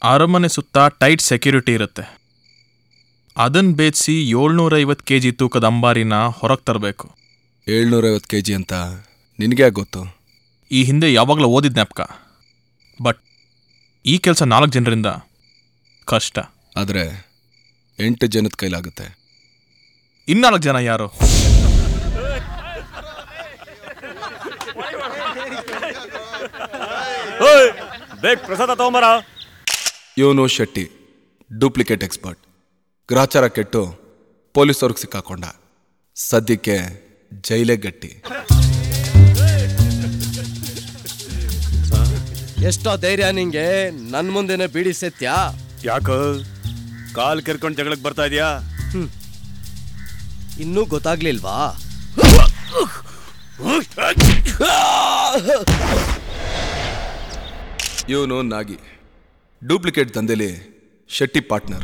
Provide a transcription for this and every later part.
ಅರಮನೆ ಸುತ್ತ tight security ಇರುತ್ತೆ ಅದನ್ನು ಬೇಯಿಸಿ ಏಳ್ನೂರೈವತ್ತು ಕೆ ಜಿ ತೂಕದ ಅಂಬಾರಿನ ಹೊರಗೆ ತರಬೇಕು ಏಳ್ನೂರೈವತ್ತು ಕೆ ಜಿ ಅಂತ ನಿನಗೆ ಗೊತ್ತು ಈ ಹಿಂದೆ ಯಾವಾಗಲೂ ಓದಿದ ಜ್ಞಾಪಕ ಬಟ್ ಈ ಕೆಲಸ ನಾಲ್ಕು ಜನರಿಂದ ಕಷ್ಟ ಆದರೆ ಎಂಟು ಜನದ ಕೈಲಾಗುತ್ತೆ ಇನ್ನಾಲ್ಕು ಜನ ಯಾರು ಬೇಗ ಪ್ರಸಾದ ತಗೊಂಬರ ಇವನು ಶೆಟ್ಟಿ ಡೂಪ್ಲಿಕೇಟ್ ಎಕ್ಸ್ಪರ್ಟ್ ಗ್ರಾಚಾರ ಕೆಟ್ಟು ಪೊಲೀಸವ್ರಿಗೆ ಸಿಕ್ಕಾಕೊಂಡ ಸದ್ಯಕ್ಕೆ ಜೈಲೇ ಗಟ್ಟಿ ಎಷ್ಟೋ ಧೈರ್ಯ ನಿಂಗೆ ನನ್ ಮುಂದೆನೆ ಬಿಡಿ ಸತ್ಯ ಯಾಕ ಕಾಲ್ ಕೆರ್ಕೊಂಡ್ ಜಗಳಕ್ ಬರ್ತಾ ಇದೀಯಾ ಇನ್ನೂ ಗೊತ್ತಾಗ್ಲಿಲ್ವಾ ಇವನು ನಾಗಿ ಡೂಪ್ಲಿಕೇಟ್ ದಂಧೆಲಿ ಶೆಟ್ಟಿ ಪಾರ್ಟ್ನರ್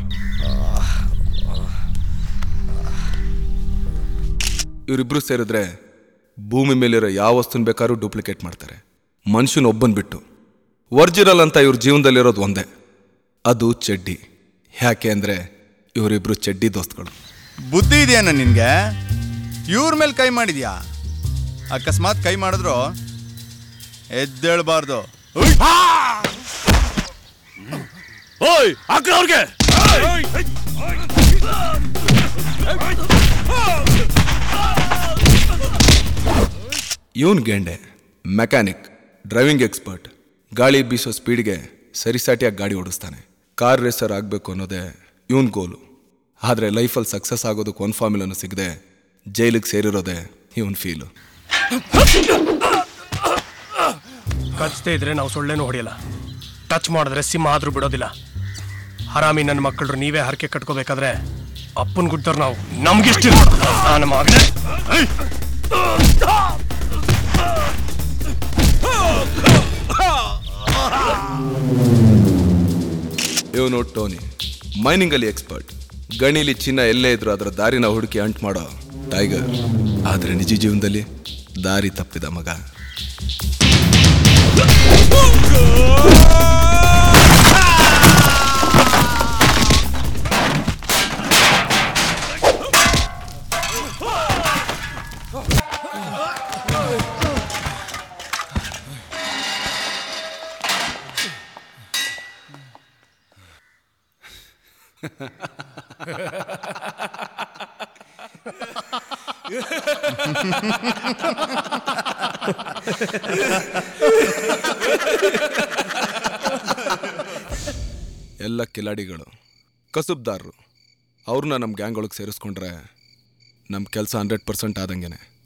ಇವರಿಬ್ರು ಸೇರಿದ್ರೆ ಭೂಮಿ ಮೇಲಿರೋ ಯಾವ ವಸ್ತುನ ಬೇಕಾದ್ರೂ ಡೂಪ್ಲಿಕೇಟ್ ಮಾಡ್ತಾರೆ ಮನುಷ್ಯನ ಒಬ್ಬನ್ ಬಿಟ್ಟು ಒರಿಜಿನಲ್ ಅಂತ ಇವ್ರ ಜೀವನದಲ್ಲಿರೋದು ಒಂದೇ ಅದು ಚಡ್ಡಿ ಯಾಕೆ ಅಂದರೆ ಇವರಿಬ್ರು ಚಡ್ಡಿ ದೋಸ್ತಗಳು ಬುದ್ಧಿ ಇದೆಯೇನ ನಿನ್ಗೆ ಇವ್ರ ಮೇಲೆ ಕೈ ಮಾಡಿದ್ಯಾ ಅಕಸ್ಮಾತ್ ಕೈ ಮಾಡಿದ್ರು ಎದ್ದೇಳಬಾರ್ದು ಓಯ್ ಹಾಕ್ರ ಅವ್ರಿಗೆ ಇವನ್ ಗೆಂಡೆ ಮೆಕ್ಯಾನಿಕ್ ಡ್ರೈವಿಂಗ್ ಎಕ್ಸ್ಪರ್ಟ್ ಗಾಳಿ ಬೀಸೋ ಸ್ಪೀಡ್ಗೆ ಸರಿಸಾಟಿಯಾಗಿ ಗಾಡಿ ಓಡಿಸ್ತಾನೆ ಕಾರ್ ರೇಸರ್ ಆಗಬೇಕು ಅನ್ನೋದೇ ಇವನ್ ಗೋಲು ಆದರೆ ಲೈಫಲ್ಲಿ ಸಕ್ಸಸ್ ಆಗೋದಕ್ಕೆ ಒಂದು ಫಾರ್ಮುಲನ್ನು ಸಿಗದೆ ಜೈಲಿಗೆ ಸೇರಿರೋದೇ ಇವನ್ ಫೀಲು ಕಚ್ದೇ ಇದ್ರೆ ನಾವು ಸೊಳ್ಳೆನೂ ಹೊಡೆಯಲ್ಲ ಟಚ್ ಮಾಡಿದ್ರೆ ಸಿಂಹ ಆದ್ರೂ ಬಿಡೋದಿಲ್ಲ ಹರಾಮಿ ನನ್ನ ಮಕ್ಕಳು ನೀವೇ ಹರಕೆ ಕಟ್ಕೋಬೇಕಾದ್ರೆ ಅಪ್ಪನ ಗುಡ್ದವ್ರು ನಾವು ನಮ್ಗಿಷ್ಟ ನನ್ನ ಮಗನೇ ಇವನು ಟೋನಿ ಮೈನಿಂಗಲ್ಲಿ ಎಕ್ಸ್ಪರ್ಟ್ ಗಣಿಲಿ ಚಿನ್ನ ಎಲ್ಲೇ ಇದ್ರು ಅದರ ದಾರಿನ ಹುಡುಕಿ ಅಂಟ್ ಮಾಡೋ ಟೈಗರ್ ಆದರೆ ನಿಜ ಜೀವನದಲ್ಲಿ ದಾರಿ ತಪ್ಪಿದ ಮಗ ಎಲ್ಲ ಕಿಲಾಡಿಗಳು ಕಸುಬ್ದಾರರು ಅವ್ರನ್ನ ನಮ್ಮ ಗ್ಯಾಂಗ್ ಒಳಗೆ ಸೇರಿಸ್ಕೊಂಡ್ರೆ ನಮ್ಮ ಕೆಲಸ ಹಂಡ್ರೆಡ್ ಪರ್ಸೆಂಟ್ ಆದಂಗೆನೆ